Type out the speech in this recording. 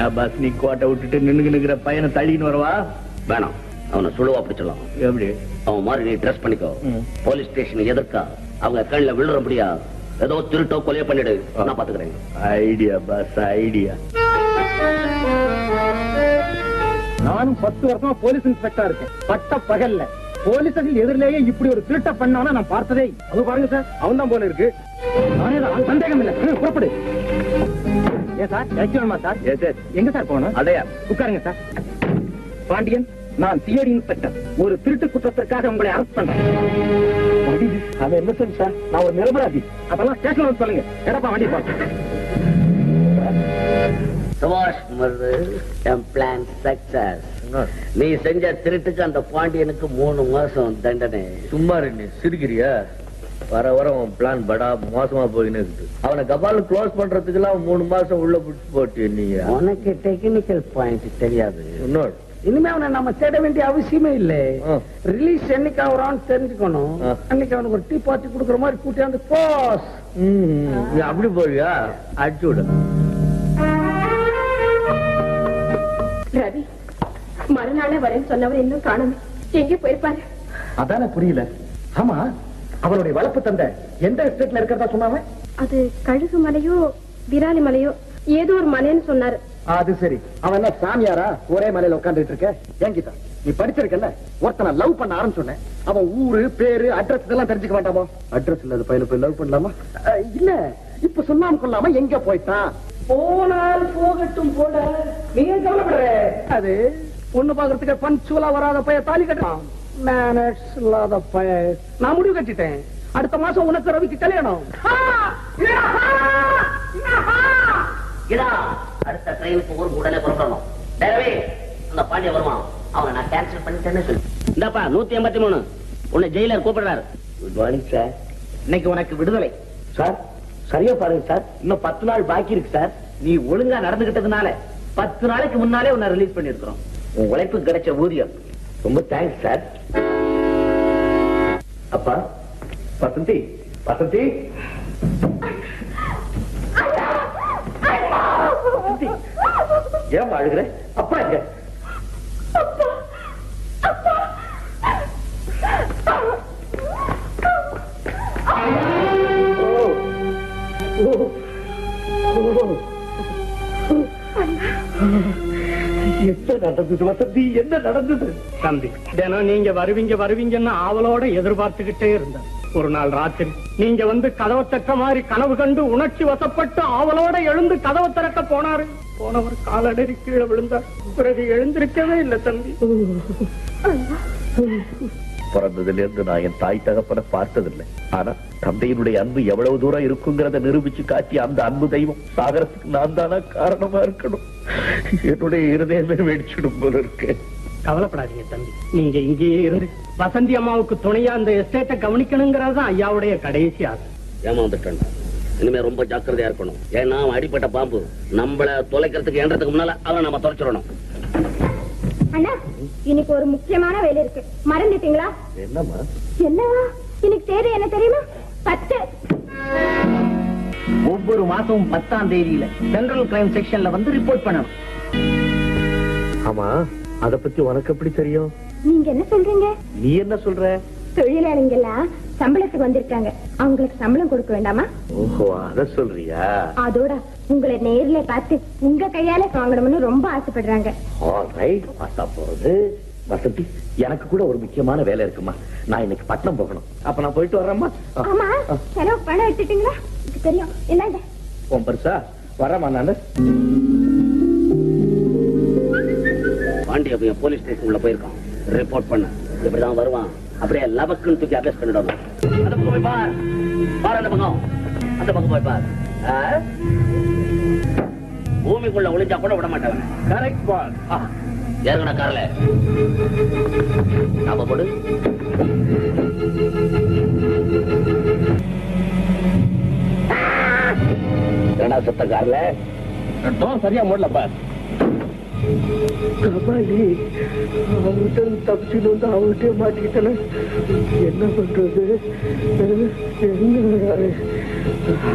என்ன பாஸ் நீ கோட்டை விட்டுட்டு நின்னு நிக்கிற பையனை தள்ளின்னு வரவா வேணாம் அவனை சுழுவா பிடிச்சிடலாம் எப்படி அவன் மாதிரி நீ ட்ரெஸ் பண்ணிக்கோ ம். போலீஸ் ஸ்டேஷன் எதிர்க்கா அவங்க கண்ணில் விழுறபடியா ஏதோ திருட்டோ கொலையோ பண்ணிடு ஆ. நான் பாத்துக்கிறேன் ஐடியா பாஸ் ஐடியா நானும் பத்து வருஷமா போலீஸ் இன்ஸ்பெக்டரா இருக்கேன் பட்ட பகல்ல போலீஸர்கள் எதிரிலேயே இப்படி ஒரு திருட்ட பண்ணானா நான் பார்த்ததே இல்ல. அது பாருங்க சார் அவன் தான் போல இருக்கு நானே தான் அது சந்தேகம் இல்ல ஹம், புறப்படு ஏன் சார் இறக்கணுமா சார் எஸ் எஸ் எங்க சார் போகணும் அடையா உட்காருங்க சார் பாண்டியன் நான் சிஐடி இன்ஸ்பெக்டர் ஒரு திருட்டு குற்றத்திற்காக உங்களை அரெஸ்ட் பண்றேன் அவன் என்ன சார் சார் நான் ஒரு நிரபராதி அப்பெல்லாம் ஸ்டேஷன் வந்து சொல்லுங்க எடப்பா வண்டி போ சுபாஷ் மருது என் பிளான் சக்சஸ் நீ செஞ்ச திருட்டுக்கு அந்த பாண்டியனுக்கு மூணு மாசம் தண்டனை சும்மா ரெண்டு சிரிக்கிறியா வர வர உன் பிளான் படா மோசமா போயின்னு இருக்குது அவனை கபால் க்ளோஸ் பண்றதுக்கெல்லாம் மூணு மாசம் உள்ள பிடிச்சு போட்டு நீங்க உனக்கு டெக்னிக்கல் பாயிண்ட் தெரியாது இன்னொரு இனிமே அவனை நம்ம தேட வேண்டிய அவசியமே இல்ல ஆ. ரிலீஸ் என்னைக்கு ஆகுறான்னு தெரிஞ்சுக்கணும் ஆ. அன்னைக்கு அவனுக்கு ஒரு டீ பார்ட்டி கொடுக்குற மாதிரி கூட்டியாந்து போஸ் ம், நீ அப்படி போறியா அடிச்சு விடு ரவி மறுநாளே வரேன்னு சொன்னவர் இன்னும் காணுமே எங்கே போயிருப்பாரு அதானே புரியல ஆமா அவனுடைய வளர்ப்பு தந்தை எந்த எஸ்டேட்ல இருக்கிறதா சொன்னாங்க அது கழுகு மலையோ விராலி மலையோ ஏதோ ஒரு மலைன்னு சொன்னாரு அது சரி அவன் என்ன சாமியாரா ஒரே மலையில உட்கார்ந்துட்டு இருக்க ஏன் கீதா நீ படிச்சிருக்கல ஒருத்தனை லவ் பண்ண ஆரம்பிச்சோன்னே அவன் ஊரு பேரு அட்ரஸ் இதெல்லாம் தெரிஞ்சுக்க வேண்டாமோ அட்ரஸ் இல்லாத பையனை போய் லவ் பண்ணலாமா அஹ், இல்ல இப்ப சொல்லாம கொள்ளாம எங்க போயிட்டான் போனால் போகட்டும் போட நீங்க கவலைப்படுற அது பொண்ணு பாக்குறதுக்கு பஞ்சுவலா வராத பைய தாலி கட்டலாம் மேனர்ஸ் இல்லாத பைய நான் முடிவு கட்டிட்டேன் அடுத்த மாசம் உனக்கு ரவிக்கு கல்யாணம் அடுத்த ட்ரெயினுக்கு ஊருக்கு உடனே புறப்படணும் ரவி அந்த பாண்டிய வருவான் அவனை நான் கேன்சல் பண்ணிட்டேன்னு சொல்லு இந்தாப்பா நூத்தி எண்பத்தி மூணு உன்னை ஜெயிலர் கூப்பிடுறாரு குட் மார்னிங் சார் இன்னைக்கு உனக்கு விடுதலை சார் சரியா பாருங்க சார் இன்னும் பத்து நாள் பாக்கி இருக்கு சார் நீ ஒழுங்கா நடந்துகிட்டதுனால பத்து நாளைக்கு முன்னாலே உன்னை ரிலீஸ் பண்ணிருக்கிறோம் உன் உழைப்புக்கு கிடைச்ச ஊதியம் ரொம்ப தேங்க்ஸ் சார் அப்பா வசந்தி வசந்தி வசந்தி, ஏன் அழுகுற அப்பா எங்க என்ன நடந்தது வசந்தி என்ன நடந்தது தம்பி தினம் நீங்க வருவீங்க வருவீங்கன்னு ஆவலோட எதிர்பார்த்துக்கிட்டே இருந்தேன் ஒரு நாள் ராத்திரி நீங்க வந்து கதவை தட்ட மாதிரி கனவு கண்டு உணர்ச்சி வசப்பட்டு ஆவலோட எழுந்து கதவை திறக்க போனாரு போனவர் காலடறி கீழே விழுந்தார் பிறகு எழுந்திருக்கவே இல்லை தம்பி பிறந்ததுல இருந்து நான் என் தாய் தகப்பனை பார்த்ததில்லை ஆனா தந்தையினுடைய அன்பு எவ்வளவு தூரம் இருக்குங்கிறத நிரூபிச்சு காட்டி அந்த அன்பு தெய்வம் சாகரத்துக்கு நான் தானா காரணமா இருக்கணும் என்னுடைய இருதயமே வெடிச்சிடும் போல இருக்கு கவலைப்படாதீங்க தம்பி நீங்க இங்கேயே இருந்து வசந்தி அம்மாவுக்கு துணையா அந்த எஸ்டேட்டை கவனிக்கணுங்கிறது தான் ஐயாவுடைய கடைசி ஆசை ஏமாந்துட்டேன் இனிமே ரொம்ப ஜாக்கிரதையா இருக்கணும் ஏன்னா அவன் அடிப்பட்ட பாம்பு நம்மள தொலைக்கிறதுக்கு ஏன்றதுக்கு முன்னால அவனை நம்ம தொலைச்சிடணும் அண்ணா இன்னைக்கு ஒரு முக்கியமான வேலை இருக்கு மறந்துட்டீங்களா என்னம்மா என்னவா இன்னைக்கு தேதி என்ன தெரியுமா பத்து ஒவ்வொரு மாசமும் பத்தாம் தேதியில சென்ட்ரல் கிரைம் செக்ஷன்ல வந்து ரிப்போர்ட் பண்ணணும் ஆமா அத பத்தி உனக்கு எப்படி தெரியும் நீங்க என்ன சொல்றீங்க நீ என்ன சொல்ற தொழிலாளிங்க எல்லாம் சம்பளத்துக்கு வந்திருக்காங்க அவங்களுக்கு சம்பளம் கொடுக்க வேண்டாமா ஓஹோ அத சொல்றியா அதோட உங்களை நேர்ல பார்த்து உங்க கையால வாங்கணும்னு ரொம்ப ஆசைப்படுறாங்க ஆல்ரைட் பார்த்தா போறது வசந்தி எனக்கு கூட ஒரு முக்கியமான வேலை இருக்குமா நான் இன்னைக்கு பட்னம் போகணும் அப்ப நான் போயிட்டு வர்றேம்மா ஆ. ஆமா ஆ. செலவு பணம் எடுத்துட்டீங்களா எனக்கு தெரியும் என்னங்க உன் பெருசா வரேம்மா நானு பாண்டிய பையன் போலீஸ் ஸ்டேஷன் உள்ள போயிருக்கான் ரிப்போர்ட் பண்ண இப்படிதான் வருவான் அப்படியே லபக்குன்னு தூக்கி அரெஸ்ட் பண்ணிடணும் அந்த பக்கம் போய் பார் பார் அந்த பக்கம் அந்த பக்கம் போய் பார் ஆ? பூமிக்குள்ள ஒளிஞ்சா கூட விட மாட்டவன் கரெக்ட் பால் ஏறுங்கடா கார்ல நாம போடு என்னடா சத்த கார்ல சரியா மூடல பார் கபாலி அவர்கிட்ட தப்பிச்சுட்டு வந்து அவர்கிட்ட மாட்டிக்கிட்டேன் என்ன பண்றது என்ன